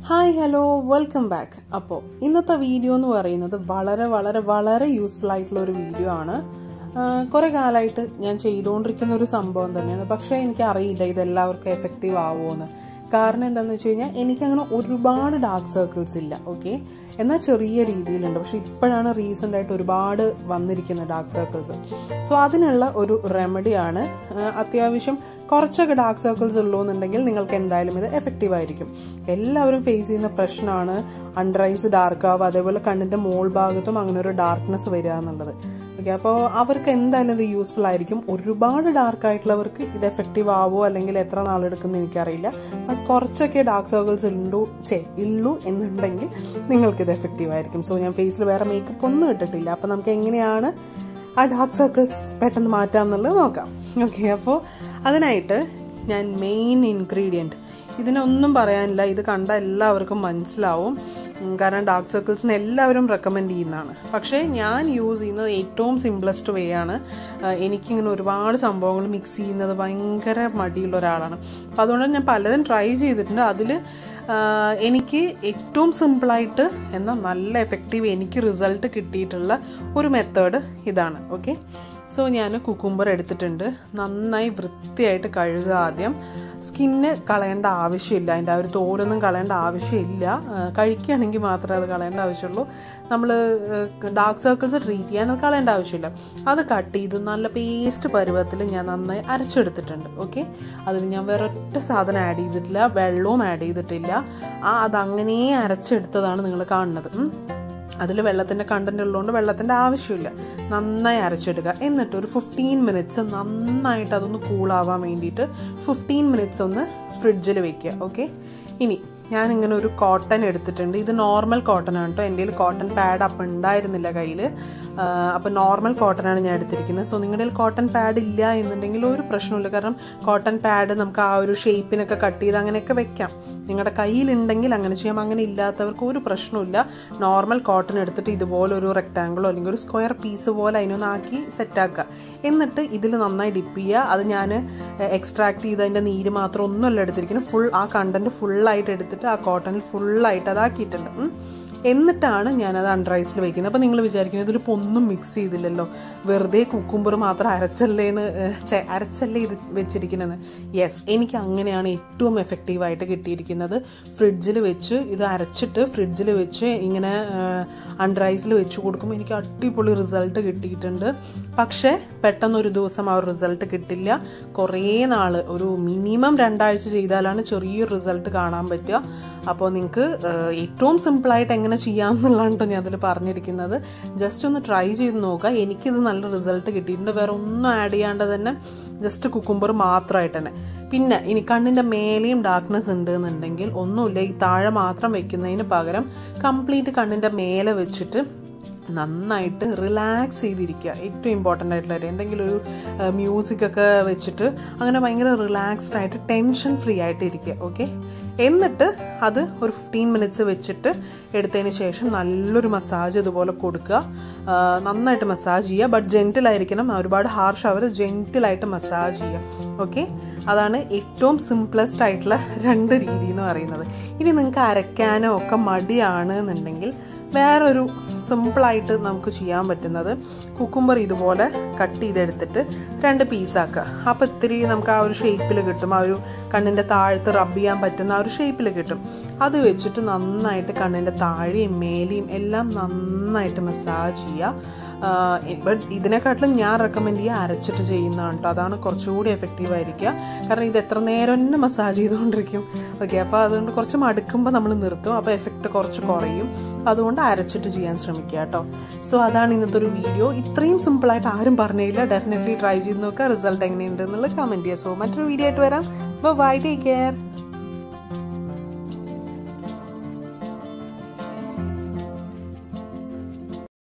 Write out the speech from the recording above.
hi hello welcome back അപ്പോൾ ഇന്നത്തെ video എന്ന് പറയുന്നത് വളരെ വളരെ വളരെ യൂസ്ഫുൾ ആയിട്ടുള്ള ഒരു വീഡിയോ ആണ് കുറെ കാലമായിട്ട് ഞാൻ ചെയ്തുകൊണ്ടിരിക്കുന്ന ഒരു സംഭവം തന്നെയാണ് പക്ഷേ എനിക്ക് അറിയില്ല ഇത് എല്ലാവർക്കും എഫക്റ്റീവ് ആവുമോയെന്ന് കാരണം എന്താണെന്ന് വെച്ച് കഴിഞ്ഞാൽ എനിക്കങ്ങനെ ഒരുപാട് ഡാർക്ക് സർക്കിൾസ് ഇല്ല ഓക്കെ എന്നാൽ ചെറിയ രീതിയിലുണ്ട് പക്ഷെ ഇപ്പോഴാണ് റീസെൻ്റ് ആയിട്ട് ഒരുപാട് വന്നിരിക്കുന്ന ഡാർക്ക് സർക്കിൾസ് സോ അതിനുള്ള ഒരു റെമഡിയാണ് അത്യാവശ്യം കുറച്ചൊക്കെ ഡാർക്ക് സർക്കിൾസ് ഉള്ളൂ എന്നുണ്ടെങ്കിൽ നിങ്ങൾക്ക് എന്തായാലും ഇത് എഫക്റ്റീവ് ആയിരിക്കും എല്ലാവരും ഫേസ് ചെയ്യുന്ന പ്രശ്നമാണ് അണ്ടർ ഐസ് ഡാർക്ക് ആവുക അതേപോലെ കണ്ണിന്റെ മോൾ ഭാഗത്തും അങ്ങനെ ഒരു ഡാർക്ക്നെസ് വരിക എന്നുള്ളത് ഓക്കെ അപ്പോൾ അവർക്ക് എന്തായാലും ഇത് യൂസ്ഫുൾ ആയിരിക്കും ഒരുപാട് ഡാർക്ക് ആയിട്ടുള്ളവർക്ക് ഇത് എഫക്റ്റീവ് ആവോ അല്ലെങ്കിൽ എത്ര നാളെടുക്കുമെന്ന് എനിക്കറിയില്ല ബട്ട് കുറച്ചൊക്കെ ഡാർക്ക് സർക്കിൾസ് ഉണ്ടോ ചേ ഉള്ളൂ എന്നുണ്ടെങ്കിൽ നിങ്ങൾക്ക് ഇത് എഫക്റ്റീവ് ആയിരിക്കും സോ ഞാൻ ഫേസിൽ വേറെ മേക്കപ്പ് ഒന്നും ഇട്ടിട്ടില്ല അപ്പോൾ നമുക്ക് എങ്ങനെയാണ് ആ ഡാർക്ക് സർക്കിൾസ് പെട്ടെന്ന് മാറ്റാം എന്നുള്ളത് നോക്കാം ഓക്കെ അപ്പോൾ അതിനായിട്ട് ഞാൻ മെയിൻ ഇൻഗ്രീഡിയൻറ്റ് ഇതിനൊന്നും പറയാനില്ല ഇത് കണ്ട എല്ലാവർക്കും മനസ്സിലാവും കാരണം ഡാർക്ക് സർക്കിൾസിന് എല്ലാവരും റെക്കമെൻഡ് ചെയ്യുന്നതാണ് പക്ഷേ ഞാൻ യൂസ് ചെയ്യുന്നത് ഏറ്റവും സിംപ്ലസ്റ്റ് വേ ആണ് എനിക്കിങ്ങനെ ഒരുപാട് സംഭവങ്ങൾ മിക്സ് ചെയ്യുന്നത് ഭയങ്കര മടിയുള്ള ഒരാളാണ് അപ്പോൾ അതുകൊണ്ട് ഞാൻ പലതും ട്രൈ ചെയ്തിട്ടുണ്ട് അതിൽ എനിക്ക് ഏറ്റവും സിമ്പിളായിട്ട് എന്നാൽ നല്ല എഫക്റ്റീവ് എനിക്ക് റിസൾട്ട് കിട്ടിയിട്ടുള്ള ഒരു മെത്തേഡ് ഇതാണ് ഓക്കെ സോ ഞാൻ കുക്കുംബർ എടുത്തിട്ടുണ്ട് നന്നായി വൃത്തിയായിട്ട് കഴുകുക ആദ്യം സ്കിന്ന് കളയേണ്ട ആവശ്യമില്ല അതിൻ്റെ ആ ഒരു തോലൊന്നും കളയേണ്ട ആവശ്യമില്ല കഴിക്കുകയാണെങ്കിൽ മാത്രമേ അത് കളയേണ്ട ആവശ്യമുള്ളൂ നമ്മൾ ഡാർക്ക് സർക്കിൾസ് ട്രീറ്റ് ചെയ്യാൻ അത് കളയേണ്ട ആവശ്യമില്ല അത് കട്ട് ചെയ്ത് നല്ല പേസ്റ്റ് പരുവത്തിൽ ഞാൻ നന്നായി അരച്ചെടുത്തിട്ടുണ്ട് ഓക്കെ അതിൽ ഞാൻ വേറെ ഒറ്റ സാധനം ആഡ് ചെയ്തിട്ടില്ല വെള്ളവും ആഡ് ചെയ്തിട്ടില്ല ആ അതങ്ങനെ അരച്ചെടുത്തതാണ് നിങ്ങൾ കാണുന്നത് അതിൽ വെള്ളത്തിൻ്റെ കണ്ടന്റ് ഉള്ളതുകൊണ്ട് വെള്ളത്തിൻ്റെ ആവശ്യമില്ല നന്നായി അരച്ചെടുക്കുക എന്നിട്ട് ഒരു ഫിഫ്റ്റീൻ മിനിറ്റ്സ് നന്നായിട്ട് അതൊന്ന് കൂളാവാൻ വേണ്ടിയിട്ട് ഫിഫ്റ്റീൻ മിനിറ്റ്സ് ഒന്ന് ഫ്രിഡ്ജിൽ വെക്കുക ഓക്കെ ഇനി ഞാൻ ഇങ്ങനെ ഒരു കോട്ടൺ എടുത്തിട്ടുണ്ട് ഇത് നോർമൽ കോട്ടൺ ആണ് കേട്ടോ എൻ്റെ കയ്യിൽ കോട്ടൺ പാഡ് അപ്പം ഉണ്ടായിരുന്നില്ല കയ്യിൽ അപ്പം നോർമൽ കോട്ടൺ ആണ് ഞാൻ എടുത്തിരിക്കുന്നത് സോ നിങ്ങളുടെ കയ്യിൽ കോട്ടൺ പാഡ് ഇല്ല എന്നുണ്ടെങ്കിൽ ഒരു പ്രശ്നമില്ല കാരണം കോട്ടൺ പാഡ് നമുക്ക് ആ ഒരു ഷേപ്പിനൊക്കെ കട്ട് ചെയ്ത് അങ്ങനെയൊക്കെ വെക്കാം നിങ്ങളുടെ കയ്യിലുണ്ടെങ്കിൽ അങ്ങനെ ചെയ്യാം അങ്ങനെ ഇല്ലാത്തവർക്ക് ഒരു പ്രശ്നമില്ല നോർമൽ കോട്ടൺ എടുത്തിട്ട് ഇതുപോലെ ഒരു റെക്ടാങ്കിളോ അല്ലെങ്കിൽ ഒരു സ്ക്വയർ പീസ് പോലെ അതിനൊന്നാക്കി സെറ്റാക്കുക എന്നിട്ട് ഇതിൽ നന്നായി ഡിപ്പ് ചെയ്യുക അത് ഞാൻ എക്സ്ട്രാക്ട് ചെയ്ത് അതിൻ്റെ നീര് മാത്രം ഒന്നുമല്ല എടുത്തിരിക്കുന്നത് ഫുൾ ആ കണ്ടന്റ് ഫുള്ളായിട്ട് എടുത്തിട്ട് ആ കോട്ടണിൽ ഫുള്ളായിട്ട് അതാക്കിയിട്ടുണ്ട് എന്നിട്ടാണ് ഞാനത് അണ്ടർ ഐസിൽ വെക്കുന്നത് അപ്പോൾ നിങ്ങൾ വിചാരിക്കുന്നത് ഇതിലിപ്പോൾ ഒന്നും മിക്സ് ചെയ്തില്ലല്ലോ വെറുതെ കുക്കുംബർ മാത്രം അരച്ചല്ലേന്ന് അരച്ചല്ലേ ഇത് വെച്ചിരിക്കുന്നത് യെസ് എനിക്ക് അങ്ങനെയാണ് ഏറ്റവും എഫക്റ്റീവായിട്ട് കിട്ടിയിരിക്കുന്നത് ഫ്രിഡ്ജിൽ വെച്ച് ഇത് അരച്ചിട്ട് ഫ്രിഡ്ജിൽ വെച്ച് ഇങ്ങനെ അണ്ടർ ഐസിൽ വെച്ച് കൊടുക്കുമ്പോൾ എനിക്ക് അടിപൊളി റിസൾട്ട് കിട്ടിയിട്ടുണ്ട് പക്ഷേ പെട്ടെന്ന് ഒരു ദിവസം ആ ഒരു റിസൾട്ട് കിട്ടില്ല കുറേ നാൾ ഒരു മിനിമം രണ്ടാഴ്ച ചെയ്താലാണ് ചെറിയൊരു റിസൾട്ട് കാണാൻ പറ്റുക അപ്പോൾ നിങ്ങൾക്ക് ഏറ്റവും സിമ്പിളായിട്ട് എങ്ങനെ ചെയ്യാം എന്നുള്ളതാണ് ഞാൻ അതിൽ പറഞ്ഞിരിക്കുന്നത് ജസ്റ്റ് ഒന്ന് ട്രൈ ചെയ്ത് നോക്കുക എനിക്കിത് നല്ല റിസൾട്ട് കിട്ടിയിട്ടുണ്ട് വേറെ ഒന്നും ആഡ് ചെയ്യാണ്ട് തന്നെ ജസ്റ്റ് കുക്കുംബർ മാത്രമായിട്ട് തന്നെ പിന്നെ ഇനി കണ്ണിൻ്റെ മേലെയും ഡാർക്ക്നെസ് ഉണ്ട് എന്നുണ്ടെങ്കിൽ ഒന്നുമില്ല ഈ താഴെ മാത്രം വെക്കുന്നതിന് പകരം കംപ്ലീറ്റ് കണ്ണിൻ്റെ മേലെ വെച്ചിട്ട് നന്നായിട്ട് റിലാക്സ് ചെയ്തിരിക്കുക ഏറ്റവും ഇമ്പോർട്ടൻ്റ് ആയിട്ടുള്ള കാര്യം എന്തെങ്കിലും ഒരു മ്യൂസിക് ഒക്കെ വെച്ചിട്ട് അങ്ങനെ ഭയങ്കര റിലാക്സ്ഡ് ആയിട്ട് ടെൻഷൻ ഫ്രീ ആയിട്ട് ഇരിക്കുക ഓക്കെ എന്നിട്ട് അത് ഒരു ഫിഫ്റ്റീൻ മിനിറ്റ്സ് വെച്ചിട്ട് എടുത്തതിന് ശേഷം നല്ലൊരു മസാജ് ഇതുപോലെ കൊടുക്കുക നന്നായിട്ട് മസാജ് ചെയ്യുക ബട്ട് ജെൻറ്റിലായിരിക്കണം ഒരുപാട് ഹാർഷ് അവർ ജെൻറ്റിലായിട്ട് മസാജ് ചെയ്യുക ഓക്കെ അതാണ് ഏറ്റവും സിംപ്ലസ്റ്റ് ആയിട്ടുള്ള രണ്ട് രീതി എന്ന് പറയുന്നത് ഇനി നിങ്ങൾക്ക് അരയ്ക്കാനോ ഒക്കെ മടിയാണ് എന്നുണ്ടെങ്കിൽ വേറൊരു സിമ്പിളായിട്ട് നമുക്ക് ചെയ്യാൻ പറ്റുന്നത് കുക്കുംബർ ഇതുപോലെ കട്ട് ചെയ്തെടുത്തിട്ട് രണ്ട് പീസാക്കുക അപ്പോൾ ഇത്തിരി നമുക്ക് ആ ഒരു ഷേപ്പിൽ കിട്ടും ആ ഒരു കണ്ണിൻ്റെ താഴത്ത് റബ്ബ് ചെയ്യാൻ പറ്റുന്ന ആ ഒരു ഷേപ്പിൽ കിട്ടും അത് വെച്ചിട്ട് നന്നായിട്ട് കണ്ണിൻ്റെ താഴെയും മേലെയും എല്ലാം നന്നായിട്ട് മസാജ് ചെയ്യുക ബട്ട് ഇതിനെക്കാട്ടിലും ഞാൻ റെക്കമെൻഡ് ചെയ്യുക അരച്ചിട്ട് ചെയ്യുന്നതാണ് കേട്ടോ അതാണ് കുറച്ചുകൂടി എഫക്റ്റീവ് ആയിരിക്കുക കാരണം ഇത് എത്ര നേരം തന്നെ മസാജ് ചെയ്തുകൊണ്ടിരിക്കും ഓക്കെ അപ്പോൾ അതുകൊണ്ട് കുറച്ച് മടുക്കുമ്പോൾ നമ്മൾ നിർത്തും അപ്പോൾ എഫക്റ്റ് കുറച്ച് കുറയും അതുകൊണ്ട് അരച്ചിട്ട് ചെയ്യാൻ ശ്രമിക്കുക കേട്ടോ സോ അതാണ് ഇന്നത്തെ ഒരു വീഡിയോ ഇത്രയും സിമ്പിളായിട്ട് ആരും പറഞ്ഞില്ല ഡെഫിനറ്റ്ലി ട്രൈ ചെയ്ത് നോക്കുക റിസൾട്ട് എങ്ങനെയുണ്ട് എന്നുള്ളത് കമൻറ്റ് ചെയ്യുക സോ മറ്റൊരു വീഡിയോ ആയിട്ട് വരാം ബൈ ടേക്ക് കെയർ